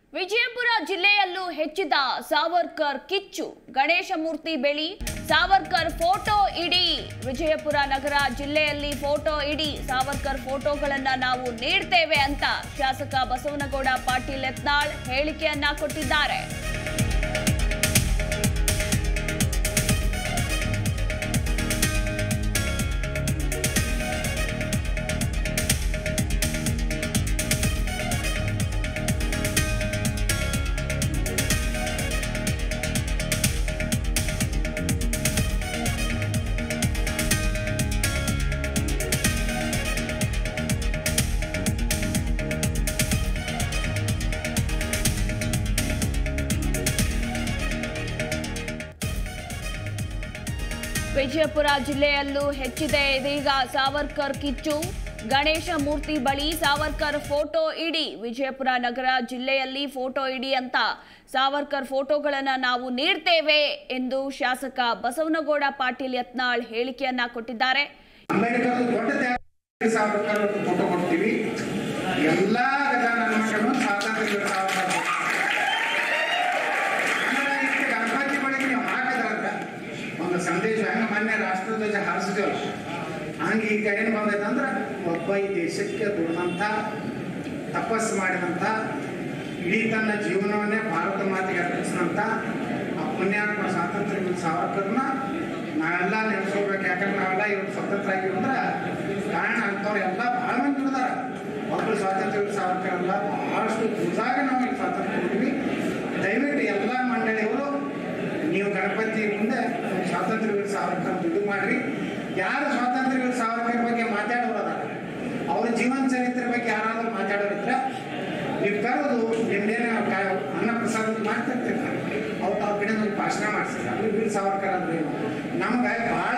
ವಿಜಯಪುರ ಜಿಲ್ಲೆಯಲ್ಲೂ ಹೆಚ್ಚಿದ ಸಾವರ್ಕರ್ ಕಿಚ್ಚು ಗಣೇಶ ಮೂರ್ತಿ ಬೆಳಿ ಸಾವರ್ಕರ್ ಫೋಟೋ ಇಡಿ ವಿಜಯಪುರ ನಗರ ಜಿಲ್ಲೆಯಲ್ಲಿ ಫೋಟೋ ಇಡಿ ಸಾವರ್ಕರ್ ಫೋಟೋಗಳನ್ನ ನಾವು ನೀಡ್ತೇವೆ ಅಂತ ಶಾಸಕ ಬಸವನಗೌಡ ಪಾಟೀಲ್ ಯತ್ನಾಳ್ ಹೇಳಿಕೆಯನ್ನ ಕೊಟ್ಟಿದ್ದಾರೆ ವಿಜಯಪುರ ಜಿಲ್ಲೆಯಲ್ಲೂ ಹೆಚ್ಚಿದೆ ಇದೀಗ ಸಾವರ್ಕರ್ ಕಿಚ್ಚು ಗಣೇಶ ಮೂರ್ತಿ ಬಳಿ ಸಾವರ್ಕರ್ ಫೋಟೋ ಇಡಿ ವಿಜಯಪುರ ನಗರ ಜಿಲ್ಲೆಯಲ್ಲಿ ಫೋಟೋ ಇಡಿ ಅಂತ ಸಾವರ್ಕರ್ ಫೋಟೋಗಳನ್ನ ನಾವು ನೀಡ್ತೇವೆ ಎಂದು ಶಾಸಕ ಬಸವನಗೌಡ ಪಾಟೀಲ್ ಯತ್ನಾಳ್ ಹೇಳಿಕೆಯನ್ನ ಕೊಟ್ಟಿದ್ದಾರೆ ಅಂಬೇಡ್ಕರ್ ದೊಡ್ಡ ತ್ಯಾಗ ಸಾವರ್ಕರ್ ಫೋಟೋ ಕೊಡ್ತೀವಿ ಎಲ್ಲಾ ಗಜಾನನ ಮಕ್ಕಳು ಸ್ವಾತಂತ್ರ್ಯ ಸಾವರ್ಕರ್ ಆಮೇಲೆ ಇಷ್ಟು ಗಣಪತಿ ಬಳಿಗೆ ನೀವು ಹಾಕದ್ರಂತ ಒಂದು ಸಂದೇಶ ಹೆಂಗ ಮೊನ್ನೆ ರಾಷ್ಟ್ರಧ್ವಜ ಹಾರಿಸಿದೇವಲ್ಲ ಹಂಗೆ ಈಗ ಏನು ಬಂದೈತೆ ಅಂದ್ರೆ ಒಬ್ಬ ಈ ದೇಶಕ್ಕೆ ದುಡಿದಂಥ ತಪಸ್ಸು ಮಾಡಿದಂಥ ಇಡೀ ತನ್ನ ಜೀವನವನ್ನೇ ಭಾರತ ಮಾತಿಗೆ ಅರ್ಪಿಸಿದಂಥ ಆ ಪುಣ್ಯಾತ್ಮ ಸ್ವಾತಂತ್ರ್ಯ ವೀರ ಸಾವರ್ಕರ್ನ ನಾವೆಲ್ಲ ನೆನೆಸ್ಕೋಬೇಕು ಯಾಕಂದ್ರೆ ನಾವೆಲ್ಲ ಇವತ್ತು ಸ್ವತಂತ್ರ ಆಗಿರೋ ಅಂದ್ರೆ ಕಾರಣ ಅಂಥವ್ರು ಎಲ್ಲ ಭಾಳ ಮಂದಿ ದುಡ್ದಾರ ಒಬ್ಬರು ಸ್ವಾತಂತ್ರ್ಯ ವೀರ ಸಾವರ್ಕರ್ ಅಲ್ಲ ಬಹಳಷ್ಟು ದುಡ್ದಾಗ ನಾವು ಈಗ ಸ್ವಾತಂತ್ರ್ಯ ಕೊಡ್ತೀವಿ ದಯವಿಟ್ಟು ಎಲ್ಲ ಮಂಡಳಿಯವರು ನೀವು ಗಣಪತಿ ಮುಂದೆ ಸ್ವಾತಂತ್ರ್ಯ ವೀರ ಸಾವರ್ಕರ್ ಇದು ಮಾಡ್ರಿ ಯಾರು ಸ್ವಾತಂತ್ರ್ಯ ವೀರ ಸಾವರ್ಕರ್ ಬಗ್ಗೆ ಮಾತಾಡೋರು ಅದಾರ ಅವ್ರ ಜೀವನ ಚರಿತ್ರೆ ಬಗ್ಗೆ ಯಾರಾದ್ರೂ ಮಾತಾಡೋರಿದ್ರೆ ನೀವು ಕರೆದು ನಿಮ್ದೇನೆ ಅನ್ನ ಪ್ರಸಾದ ಮಾಡ್ತಿರ್ತೀರಿ ಅವ್ರು ಅವ್ರ ಕಡೆ ಒಂದು ಭಾಷಣ ಮಾಡಿಸಿದ್ರೆ ಅಲ್ಲಿ ವೀರ ಸಾವರ್ಕರ್ ಅಂದ್ರೆ ಏನು ನಮ್ಗೆ ಭಾಳ